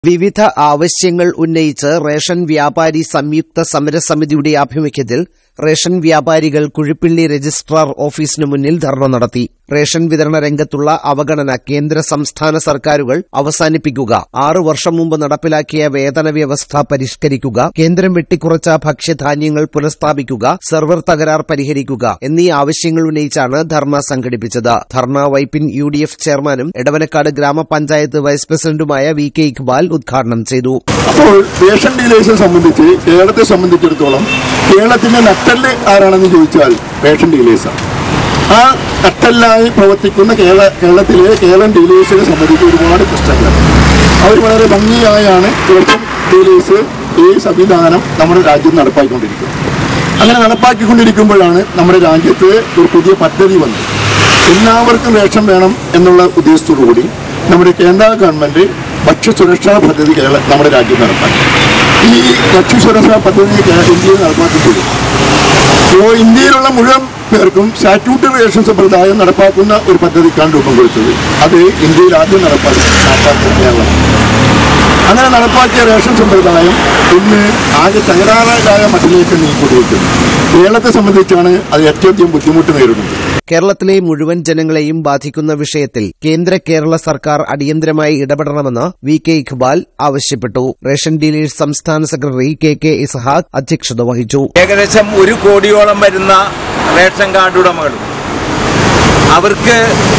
വിവിധ ആവശ്യങ്ങൾ ഉന്നയിച്ച് റേഷൻ വ്യാപാരി സംയുക്ത സമരസമിതിയുടെ ആഭിമുഖ്യത്തിൽ റേഷൻ വ്യാപാരികൾ കുഴിപ്പിള്ളി രജിസ്ട്രാർ ഓഫീസിനു മുന്നിൽ ധർണ നടത്തി റേഷൻ വിതരണ രംഗത്തുള്ള അവഗണന കേന്ദ്ര സംസ്ഥാന സർക്കാരുകൾ അവസാനിപ്പിക്കുക ആറു വർഷം മുമ്പ് നടപ്പിലാക്കിയ വേതന വ്യവസ്ഥ പരിഷ്കരിക്കുക കേന്ദ്രം വെട്ടിക്കുറച്ച ഭക്ഷ്യധാന്യങ്ങൾ പുനഃസ്ഥാപിക്കുക സെർവർ തകരാർ പരിഹരിക്കുക എന്നീ ആവശ്യങ്ങൾ ഉന്നയിച്ചാണ് ധർണ സംഘടിപ്പിച്ചത് dharna Vypin U D F ചെയർമാനും എടവനക്കാട് ഗ്രാമപഞ്ചായത്ത് വൈസ് പ്രസിഡന്റുമായ വി കെ ഇക്ബാൽ ഉദ്ഘാടനം ചെയ്തു അപ്പോൾ റേഷൻ ഡീലേഴ്സിനെ സംബന്ധിച്ച് കേരളത്തെ സംബന്ധിച്ചിടത്തോളം കേരളത്തിന്റെ നട്ടല് ആരാണെന്ന് ചോദിച്ചാൽ റേഷൻ ഡീലേഴ്സാണ് ആ നട്ടല്ലായി പ്രവർത്തിക്കുന്ന കേരള കേരളത്തിലെ കേരളം ഡീലേഴ്സിനെ സംബന്ധിച്ച് ഒരുപാട് പ്രശ്നങ്ങൾ അവർ വളരെ ഭംഗിയായാണ് റേഷൻ ഡീലേഴ്സ് ഈ സംവിധാനം നമ്മുടെ രാജ്യം നടപ്പാക്കിക്കൊണ്ടിരിക്കുന്നത് അങ്ങനെ നടപ്പാക്കിക്കൊണ്ടിരിക്കുമ്പോഴാണ് നമ്മുടെ രാജ്യത്ത് ഒരു പുതിയ പദ്ധതി വന്നത് എല്ലാവർക്കും റേഷൻ വേണം എന്നുള്ള ഉദ്ദേശത്തോടു കൂടി നമ്മുടെ കേന്ദ്ര ഗവൺമെന്റ് ഭക്ഷ്യസുരക്ഷാ പദ്ധതി കേരള നമ്മുടെ രാജ്യം നടപ്പാക്കി ഈ ഭക്ഷ്യസുരക്ഷാ പദ്ധതി കേ- ഇന്ത്യയിൽ നടപ്പാക്കിയിട്ടുണ്ട് ഇപ്പോൾ ഇന്ത്യയിലുള്ള മുഴുവൻ പേർക്കും സ്റ്റാറ്റ്യൂട്ടറി റേഷൻ സമ്പ്രദായം നടപ്പാക്കുന്ന ഒരു പദ്ധതിക്കാണ് രൂപം കൊടുത്തത് അത് ഇന്ത്യയിൽ ആദ്യം നടപ്പാക്കി നടപ്പാക്കിയ കേരളം അങ്ങനെ നടപ്പാക്കിയ റേഷൻ സമ്പ്രദായം ഇന്ന് ആകെ തകരാറായ മട്ടിലേക്ക് നീങ്ങിക്കൊണ്ടിരിക്കുന്നു കേരളത്തെ സംബന്ധിച്ചാണ് അത് ഏറ്റവും അധികം ബുദ്ധിമുട്ട് നേരിടുന്നത് കേരളത്തിലെ മുഴുവൻ ജനങ്ങളെയും ബാധിക്കുന്ന വിഷയത്തിൽ കേന്ദ്ര കേരള സർക്കാർ അടിയന്തരമായി ഇടപെടണമെന്ന് വി കെ ഇഖ്ബാൽ ആവശ്യപ്പെട്ടു റേഷൻ ഡീലേഴ്സ് സംസ്ഥാന സെക്രട്ടറി കെ കെ ഇസഹാഖ് അധ്യക്ഷത വഹിച്ചു ഏകദേശം ഒരു കോടിയോളം വരുന്ന റേഷൻ കാർഡ് ഉടമകൾ അവർക്ക്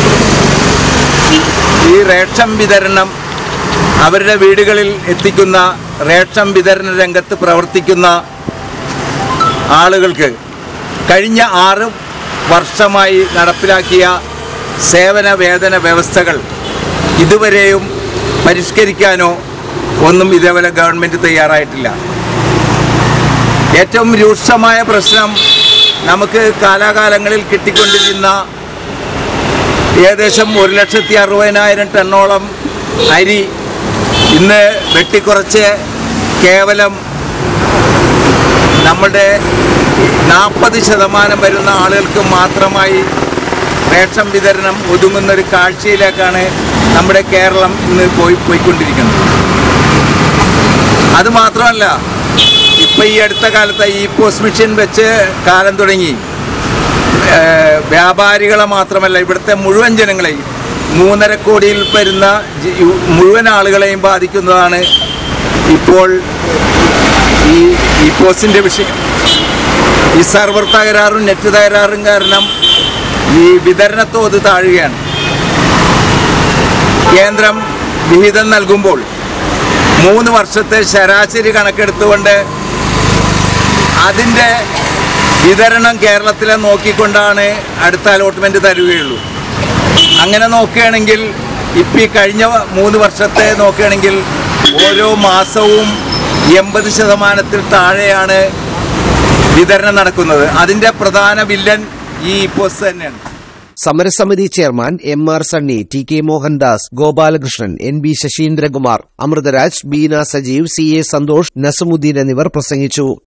ഈ റേഷൻ വിതരണം അവരുടെ വീടുകളിൽ എത്തിക്കുന്ന റേഷൻ വിതരണ രംഗത്ത് പ്രവർത്തിക്കുന്ന ആളുകൾക്ക് കഴിഞ്ഞ ആറ് വർഷമായി നടപ്പിലാക്കിയ സേവന വേതന വ്യവസ്ഥകൾ ഇതുവരെയും പരിഷ്കരിക്കാനോ ഒന്നും ഇതേപോലെ ഗവൺമെൻറ് തയ്യാറായിട്ടില്ല ഏറ്റവും രൂക്ഷമായ പ്രശ്നം നമുക്ക് കാലാകാലങ്ങളിൽ കിട്ടിക്കൊണ്ടിരുന്ന ഏകദേശം ഒരു ലക്ഷത്തി അറുപതിനായിരം ടണ്ണോളം അരി ഇന്ന് വെട്ടിക്കുറച്ച് കേവലം നമ്മുടെ നാൽപ്പത് ശതമാനം വരുന്ന ആളുകൾക്ക് മാത്രമായി റേഷൻ വിതരണം ഒതുങ്ങുന്നൊരു കാഴ്ചയിലേക്കാണ് നമ്മുടെ കേരളം ഇന്ന് പോയി പോയിക്കൊണ്ടിരിക്കുന്നത് അത് മാത്രമല്ല ഇപ്പം ഈ അടുത്ത കാലത്ത് ഈ പോസ്റ്റ് മെഷീൻ വെച്ച് കാലം തുടങ്ങി ഏഹ് വ്യാപാരികളെ മാത്രമല്ല ഇവിടുത്തെ മുഴുവൻ ജനങ്ങളെയും മൂന്നര കോടിയിൽ വരുന്ന ജി- യു- മുഴുവൻ ആളുകളെയും ബാധിക്കുന്നതാണ് ഇപ്പോൾ ഈ ഈ പോസ്റ്റിൻ്റെ വിഷയം ഈ സർവർ തകരാറും നെറ്റ് തകരാറും കാരണം ഈ വിതരണ തോത് താഴുകയാണ് കേന്ദ്രം വിഹിതം നൽകുമ്പോൾ മൂന്ന് വർഷത്തെ ശരാശരി കണക്കെടുത്തുകൊണ്ട് അതിൻ്റെ വിതരണം കേരളത്തിലെ നോക്കിക്കൊണ്ടാണ് അടുത്ത അലോട്ട്മെൻറ്റ് തരികയുള്ളൂ അങ്ങനെ നോക്കുകയാണെങ്കിൽ ഇപ്പം ഈ കഴിഞ്ഞ മൂന്ന് വർഷത്തെ നോക്കുകയാണെങ്കിൽ ഓരോ മാസവും എൺപത് ശതമാനത്തിൽ താഴെയാണ് വിതരണം നടക്കുന്നത് അതിൻ്റെ പ്രധാന വില്ലൻ ഈ പോസ്റ്റ് തന്നെയാണ് സമരസമിതി chairman M R Sunny T K Mohandas Gopalakrishnan N B Sasheendrakumar Amritraj Beena Sajeev C A Santhosh Nasamudheen എന്നിവർ പ്രസംഗിച്ചു